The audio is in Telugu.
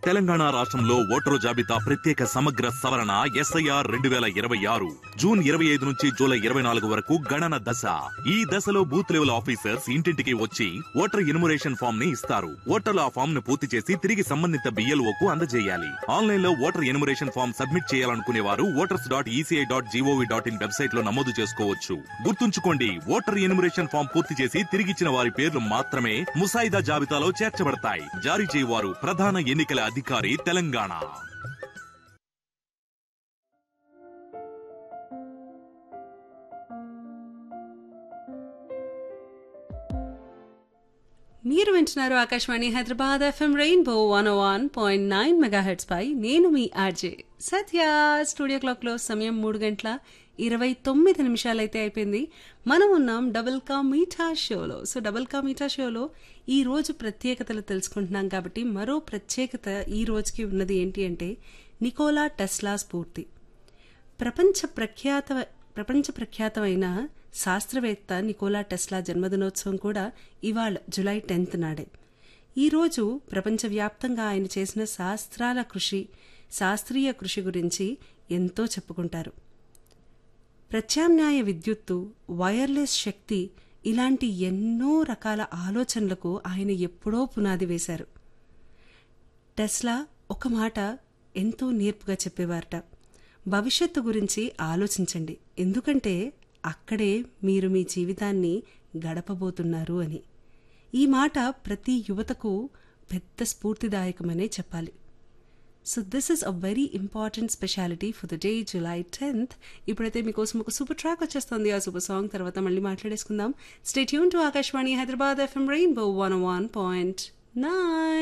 తెలంగాణ రాష్ట్రంలో ఓటరు జాబితా ప్రత్యేక సమగ్ర సవరణ ఎస్ఐఆర్ రెండు వేల ఇరవై ఆరు జూన్ ఇరవై ఐదు నుంచి జూలై ఇరవై నాలుగు వరకు గణన దశ ఈ దశలో బూత్ లెవెల్ ఆఫీసర్స్ ఇంటింటికి వచ్చి ఓటర్ ఎన్యుమరేషన్ ఫామ్ ని ఇస్తారు ఓటర్లు ఆ ఫామ్ ను పూర్తి చేసి తిరిగి సంబంధిత బిఎల్ఓ కు అందజేయాలి ఆన్లైన్ లో ఓటర్ ఎన్యుమరేషన్ ఫామ్ సబ్మిట్ చేయాలనుకునే వారు voters dot ECI dot GOV dot in website లో నమోదు చేసుకోవచ్చు గుర్తుంచుకోండి ఓటర్ ఎన్యుమరేషన్ ఫామ్ పూర్తి చేసి తిరిగిచ్చిన వారి పేర్లు మాత్రమే ముసాయిదా జాబితాలో చేర్చబడతాయి జారీ చేయవారు ప్రధాన ఎన్నికల అధికారి తెలంగాణ మీరు వింటున్నారు Akashvani Hyderabad FM rainbow one one point nine megahertz పై నేను మీ ఆర్జే సత్య స్టూడియో క్లాక్ లో సమయం మూడు గంటల ఇరవై తొమ్మిది నిమిషాలైతే అయిపోయింది మనం ఉన్నాం డబుల్ కా మీఠా షోలో సో డబుల్ కా మీఠా షోలో ఈ రోజు ప్రత్యేకతలు తెలుసుకుంటున్నాం కాబట్టి మరో ప్రత్యేకత ఈ రోజుకి ఉన్నది ఏంటి అంటే నికోలా టెస్లా స్ఫూర్తి ప్రపంచ ప్రఖ్యాత ప్రపంచ ప్రఖ్యాతమైన శాస్త్రవేత్త నికోలా టెస్లా జన్మదినోత్సవం కూడా ఇవాళ జులై టెన్త్ నాడే ఈరోజు ప్రపంచవ్యాప్తంగా ఆయన చేసిన శాస్త్రాల కృషి శాస్త్రీయ కృషి గురించి ఎంతో చెప్పుకుంటారు ప్రత్యామ్నాయ విద్యుత్తు వైర్లెస్ శక్తి ఇలాంటి ఎన్నో రకాల ఆలోచనలకు ఆయన ఎప్పుడో పునాది వేశారు టెస్లా ఒక మాట ఎంతో నేర్పుగా చెప్పేవారట భవిష్యత్తు గురించి ఆలోచించండి ఎందుకంటే అక్కడే మీరు మీ జీవితాన్ని గడపబోతున్నారు అని ఈ మాట ప్రతి యువతకు పెద్ద స్ఫూర్తిదాయకమనే చెప్పాలి so this is a very important speciality for the day July tenth ఇప్పుడైతే మీకోసం ఒక సూపర్ ట్రాక్ వచ్చేస్తుంది ఆ సూపర్ సాంగ్ తర్వాత మళ్ళీ మాట్లాడేసుకుందాం stay tuned to Akashvani Hyderabad FM rainbow one one point nine